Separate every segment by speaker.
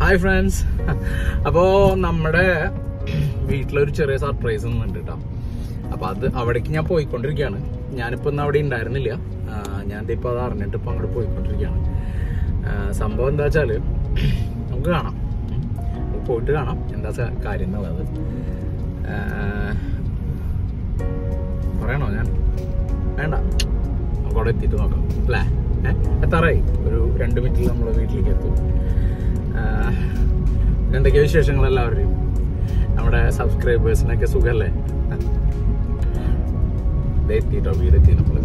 Speaker 1: Hi friends അപ്പോ നമ്മുടെ വീട്ടിലൊരു ചെറിയ സർപ്രൈസ് ഒന്നുണ്ട് കേട്ടോ അപ്പൊ അത് അവിടേക്ക് ഞാൻ പോയിക്കൊണ്ടിരിക്കുകയാണ് ഞാനിപ്പോ ഇന്ന് അവിടെ ഉണ്ടായിരുന്നില്ല ആ, ഞാൻ ദേ ഇപ്പൊ അത് അറിഞ്ഞിട്ട് ഇപ്പൊ അങ്ങോട്ട് പോയിക്കൊണ്ടിരിക്കുകയാണ് ആ, സംഭവം എന്താ വെച്ചാല് നമുക്ക് കാണാം ഉം. നമുക്ക് പോയിട്ട് കാണാം എന്താ സ- കാര്യം എന്നുള്ളത് ആ, പറയണോ ഞാൻ വേണ്ട നമുക്ക് അവിടെ എത്തിയിട്ട് നോക്കാം അല്ലേ ഏഹ് എത്താറായി ഒരു രണ്ട് മിനിറ്റിൽ നമ്മൾ വീട്ടിലേക്ക് എത്തും ആഹ് പിന്നെ എന്തൊക്കെയാ വിശേഷങ്ങൾ എല്ലാവരുടെയും നമ്മുടെ സബ്സ്ക്രൈബേഴ്സിനൊക്കെ സുഖല്ലേ ദേ എത്തിട്ടോ വീടെത്തി നമ്മള്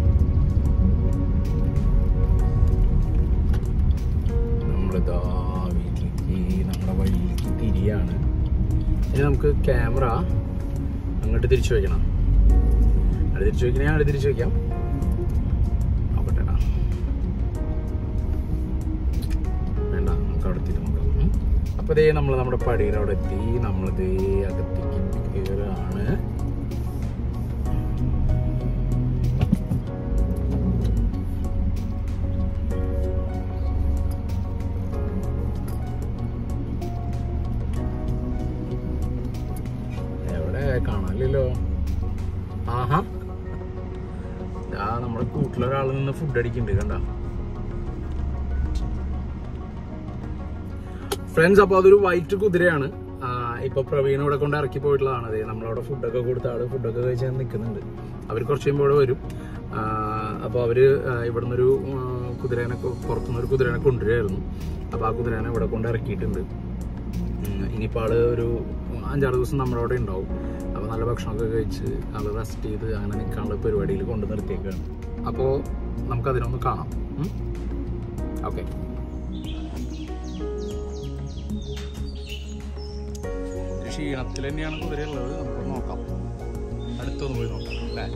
Speaker 1: നമ്മളിതാ വീട്ടിലേക്ക് നമ്മുടെ വഴിയിലേക്ക് തിരിയാണ് ഇനി നമുക്ക് ക്യാമറ അങ്ങോട്ട് തിരിച്ചു വെക്കണം അത് തിരിച്ചു വെക്കണേ അങ്ങോട്ട് തിരിച്ചു വെക്കാം നോക്കട്ടെടാ വേണ്ട നമുക്ക് അവിടെ എത്തിയിട്ട് നോക്കാം ഉം. അപ്പൊ ദേ നമ്മൾ നമ്മുടെ പടിയുടെ അവിടെ എത്തി നമ്മളിതേ അകത്തേക്ക് കയറാണ് എവിടെ കാണാനില്ലല്ലോ ആഹാ ആ നമ്മുടെ കൂട്ടിലൊരാൾ നിന്ന് ഫുഡ് അടിക്കുന്നുണ്ട് കണ്ട ഫ്രണ്ട്സ് അപ്പൊ അതൊരു വൈറ്റ് കുതിരയാണ് ആ, ഇപ്പൊ പ്രവീൺ ഇവിടെ കൊണ്ട് ഇറക്കി പോയിട്ടുള്ളതാണ് അതെ നമ്മളവിടെ ഫുഡൊക്കെ കൊടുത്ത ആള് ഫുഡൊക്കെ കഴിച്ച് നിൽക്കുന്നുണ്ട് അവർ കുറച്ച് കഴിയുമ്പോൾ ഇവിടെ വരും ആ, അപ്പൊ അവര് ആ, ഇവിടുന്ന് ഒരു ആ, കുതിരേനെ കൊ- പുറത്തുനിന്ന് ഒരു കുതിരേനെ കൊണ്ടുവരുമായിരുന്നു അപ്പൊ ആ കുതിരേനെ ഇവിടെ കൊണ്ട് ഇറക്കിയിട്ടുണ്ട് ഉം, ഇനിയിപ്പോൾ ആള് ഒരു അഞ്ചാറ് ദിവസം നമ്മുടെ അവിടെ ഉണ്ടാവും അപ്പോൾ നല്ല ഭക്ഷണമൊക്കെ കഴിച്ച് ആള് റെസ്റ്റ് ചെയ്ത് അങ്ങനെ നിൽക്കാനുള്ള പരിപാടിയിൽ കൊണ്ട് നിർത്തിയേക്കാണ് അപ്പോൾ നമുക്കതിനൊന്ന് കാണാം ഓക്കെ ക്ഷീണത്തിൽ തന്നെയാണ് കുതിരയുള്ളത് നമുക്ക് നോക്കാം അടുത്തൊന്ന് പോയി നോക്കാം അല്ലേ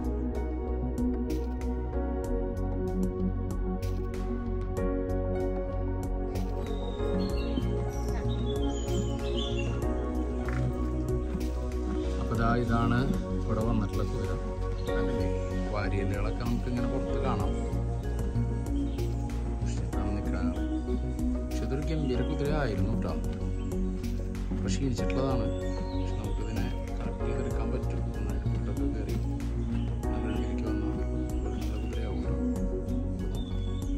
Speaker 1: അപ്പൊ ദാ ഇതാണ് ഇവിടെ വന്നിട്ടുള്ള കുതിര കണ്ടില്ലേ? വാരിയലുകളൊക്കെ നമുക്ക് ഇങ്ങനെ പുറത്ത് കാണാം പക്ഷെ ഇതാണ് നിൽക്കണം പക്ഷെ ഇതൊരു ഗംഭീര കുതിര ആയിരുന്നു കേട്ടോ അപ്പൊ ക്ഷീണിച്ചിട്ടുള്ളതാണ് പക്ഷെ നമുക്കിതിനെ കറക്റ്റ് ചെയ്തെടുക്കാൻ പറ്റും നന്നായിട്ട് ഫുഡൊക്കെ കയറി നല്ല രീതിക്ക് വന്നാൽ ഒരു നല്ല കുതിരയാവുമല്ലോ നോക്കാം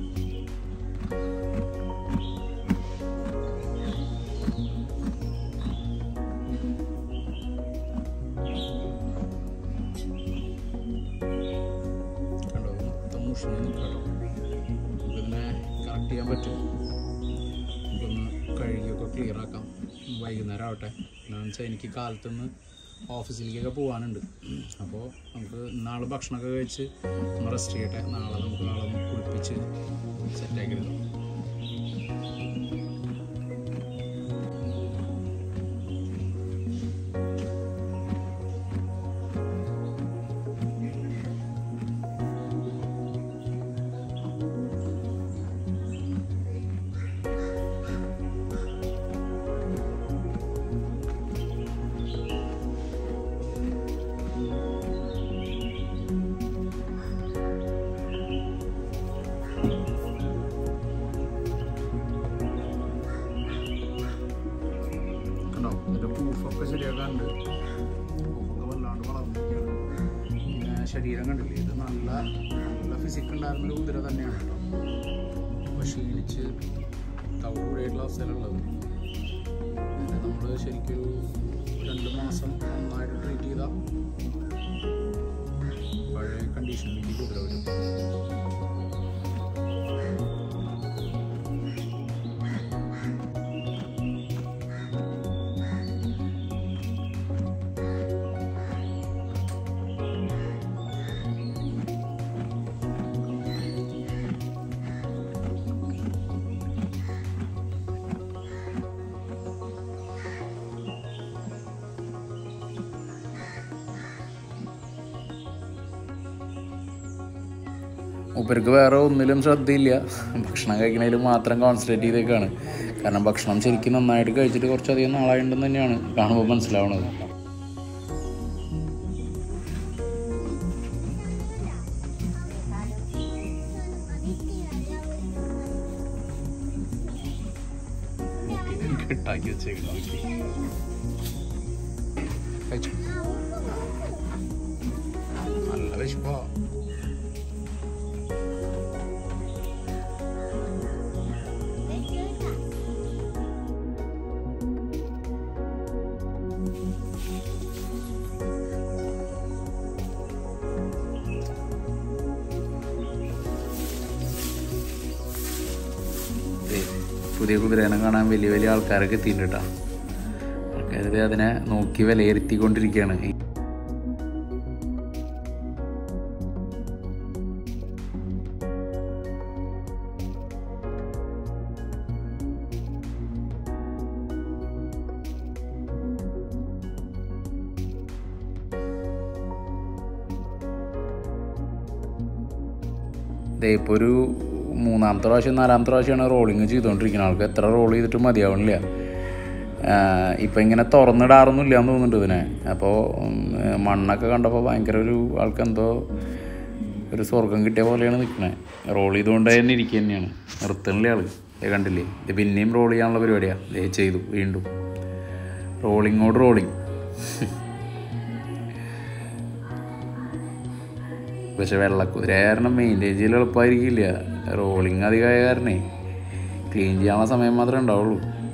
Speaker 1: കണ്ടോ ഇത് മൊത്തം മുഷിഞ്ഞ് നിൽക്കാട്ടോ നമുക്കിതിനെ കറക്റ്റ് ചെയ്യാൻ പറ്റും നമുക്കൊന്ന് കഴുകിയൊക്കെ ക്ലിയർ ആക്കാം വൈകുന്നേരം ആവട്ടെ എന്താണെന്ന് വെച്ചാൽ എനിക്ക് കാലത്തുനിന്ന് ഓഫീസിലേക്കൊക്കെ പോകാനുണ്ട് അപ്പോൾ നമുക്ക് നാളെ ഭക്ഷണമൊക്കെ കഴിച്ച് ഒന്ന് റെസ്റ്റ് ചെയ്യട്ടെ നാളെ നമുക്ക് നാളെ ഒന്ന് കുളിപ്പിച്ച് സെറ്റാക്കി എടുക്കാം കണ്ടോ ഇതിൻ്റെ പ്രൂഫൊക്കെ ശരിയാക്കാണ്ട് പ്രൂഫൊക്കെ വല്ലാണ്ട് വളർന്നിരിക്കുകയാണ് പിന്നെ ശരീരം കണ്ടില്ലേ ഇത് നല്ല നല്ല ഫിസിക് ഉണ്ടായിരുന്ന ഒരു കുതിര തന്നെയാണ് കേട്ടോ അപ്പോൾ ക്ഷീണിച്ച് തവിട് കൂടിയായിട്ടുള്ള അവസ്ഥയിലുള്ളത് പിന്നെ നമ്മൾ ശരിക്കൊരു രണ്ട് മാസം നന്നായിട്ട് ട്രീറ്റ് ചെയ്താൽ പഴയ കണ്ടീഷനിലേക്ക് കുതിര വരും മൂപ്പർക്ക് വേറെ ഒന്നിലും ശ്രദ്ധയില്ല ഭക്ഷണം കഴിക്കണതിൽ മാത്രം കോൺസെൻട്രേറ്റ് ചെയ്തേക്കാണ് കാരണം ഭക്ഷണം ശരിക്കും നന്നായിട്ട് കഴിച്ചിട്ട് കുറച്ചധികം നാളായിട്ടുണ്ടെന്ന് തന്നെയാണ് കാണുമ്പോൾ മനസ്സിലാവുന്നത് കെട്ടാക്കി വെച്ചേക്കണം കഴിച്ചു നല്ല വിശപ്പാ ദേ, പുതിയ കുതിരേനെ കാണാൻ വലിയ വലിയ ആൾക്കാരൊക്കെ എത്തിയിട്ടുണ്ട് കേട്ടോ ആൾക്കാർ അതിനെ നോക്കി വിലയിരുത്തിക്കൊണ്ടിരിക്കുകയാണ് ദേ ഇപ്പോൾ ഒരു മൂന്നാമത്തെ പ്രാവശ്യം നാലാമത്തെ പ്രാവശ്യമാണ് റോളിങ് ചെയ്തുകൊണ്ടിരിക്കുന്നത് ആൾക്ക് എത്ര റോൾ ചെയ്തിട്ടും മതിയാവണില്ല ഇപ്പം ഇങ്ങനെ തുറന്നിടാറൊന്നുമില്ല എന്ന് തോന്നുന്നുണ്ട് ഇതിനെ അപ്പോൾ മണ്ണൊക്കെ കണ്ടപ്പോൾ ഭയങ്കര ഒരു ആൾക്ക് എന്തോ ഒരു സ്വർഗം കിട്ടിയ പോലെയാണ് നിൽക്കണേ റോൾ ചെയ്തുകൊണ്ട് തന്നെ ഇരിക്കുക തന്നെയാണ് നിർത്തണില്ല ആള് ദേ കണ്ടില്ലേ ഇത് പിന്നെയും റോൾ ചെയ്യാനുള്ള പരിപാടിയാണ് ദേ ചെയ്തു വീണ്ടും റോളിങ്ങോട് റോളിങ് പക്ഷെ വെള്ളക്കുതിര കാരണം മെയിൻറ്റെയിൻ ചെയ്യൽ എളുപ്പമായിരിക്കില്ല റോളിങ് അധികമായ കാരണേ ക്ലീൻ ചെയ്യാനുള്ള സമയം മാത്രമേ ഉണ്ടാവുള്ളൂ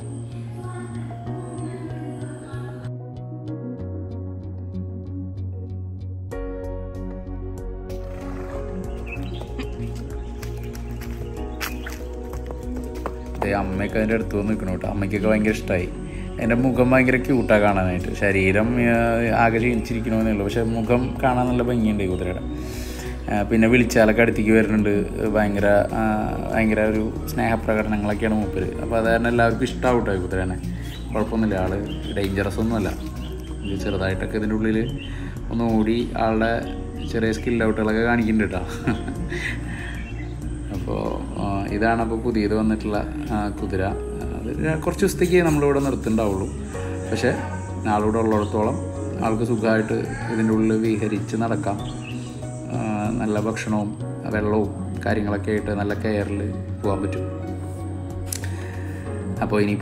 Speaker 1: ദേ അമ്മയൊക്കെ അതിൻ്റെ അടുത്ത് വന്ന് നിൽക്കണം കേട്ടോ അമ്മയ്ക്കൊക്കെ ഭയങ്കര ഇഷ്ടമായി എൻ്റെ മുഖം ഭയങ്കര ക്യൂട്ടാണ് കാണാനായിട്ട് ശരീരം ആ, ആകെ ക്ഷീണിച്ചിരിക്കണമെന്നേ ഉള്ളൂ പക്ഷെ മുഖം കാണാൻ നല്ല ഭംഗിയുണ്ട് ഈ കുതിരയുടെ ആ, പിന്നെ വിളിച്ചാലൊക്കെ അടുത്തേക്ക് വരുന്നുണ്ട് ഭയങ്കര ആ, ഭയങ്കര ഒരു സ്നേഹപ്രകടനങ്ങളൊക്കെയാണ് മൂപ്പര് അപ്പോൾ അത് കാരണം എല്ലാവർക്കും ഇഷ്ടമാവും കേട്ടോ ഈ കുതിരേനെ കുഴപ്പമൊന്നുമില്ല ആള് ഡേഞ്ചറസ് ഒന്നുമല്ല ഇത് ചെറുതായിട്ടൊക്കെ ഇതിൻ്റെ ഉള്ളിൽ ഒന്ന് ഓടി ആളുടെ ചെറിയ സ്കിൽ ഔട്ടുകളൊക്കെ കാണിക്കുന്നുണ്ട് കേട്ടോ അപ്പോൾ ഇതാണ് അപ്പോൾ പുതിയത് വന്നിട്ടുള്ള ആ, കുതിര അത് കുറച്ച് ദിവസത്തേക്ക് നമ്മളിവിടെ നിർത്തുന്നുണ്ടാവുള്ളൂ പക്ഷേ ആളിവിടെ ഉള്ളിടത്തോളം ആൾക്ക് സുഖമായിട്ട് ഇതിൻ്റെ ഉള്ളിൽ വിഹരിച്ച് നടക്കാം ആ, നല്ല ഭക്ഷണവും വെള്ളവും കാര്യങ്ങളൊക്കെ ആയിട്ട് നല്ല കെയറിൽ പോകാൻ പറ്റും അപ്പോൾ ഇനി